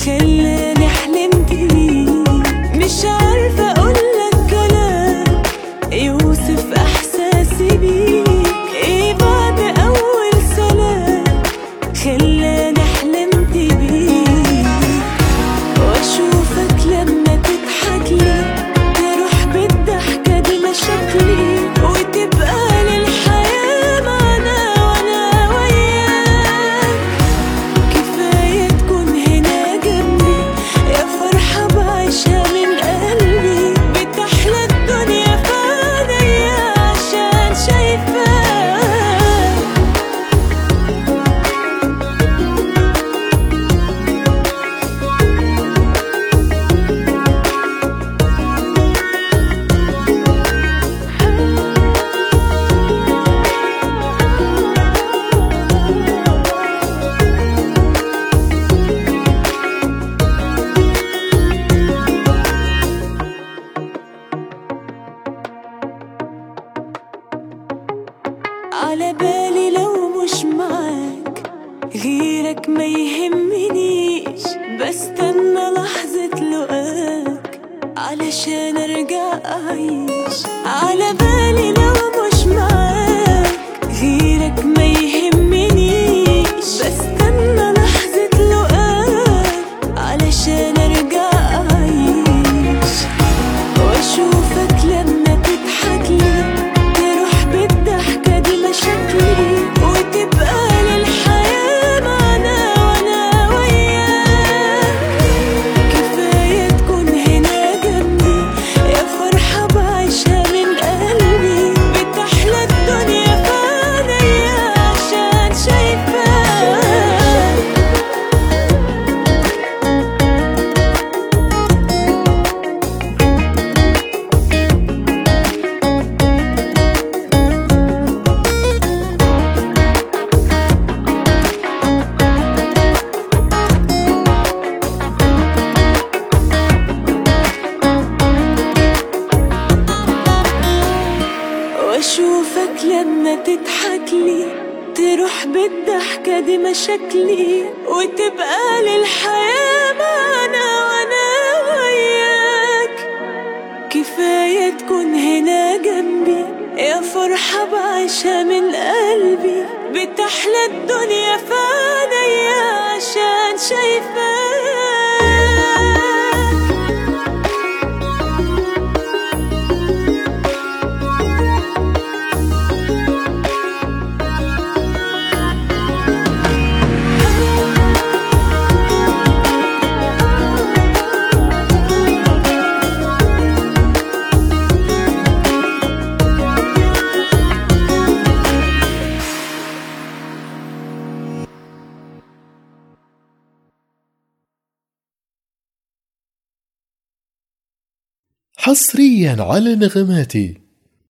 خلاني حلمت بيه مش عارفة أقولك كلام يوصف إحساسي بيك إيه بعد أول سلام خلاني حلمت بيك واشوفك لما تضحك لي تروح بالضحكة دي مشاكلي وتبقى للحياة معنا وانا وياك كفاية تكون هنا جنبي يا فرحة بعيشها من قلبي بتحلى الدنيا في عينيا عشان شايفاك على بالي لو مش معاك غيرك ما يهمنيش بستنى لحظة لقاك علشان ارجع اعيش على بالي لو مش معاك غيرك ما يهمنيش بستنى لحظة لقاك علشان ارجع اعيش واشوفك لما تضحك لي تروح بالضحكة دي مشاكلي وتبقى للحياة معنا وانا وياك كفاية تكون هنا جنبي يا فرحة بعيشها من قلبي بتحلى الدنيا في عينيا عشان شايفاك واشوفك لما تضحك لي تروح بالضحكة دي مشاكلي وتبقى للحياة معنا وانا وياك كفاية تكون هنا جنبي يا فرحة بعيشها من قلبي بتحلى الدنيا في عينيا عشان شايفاك حصريا على نغماتي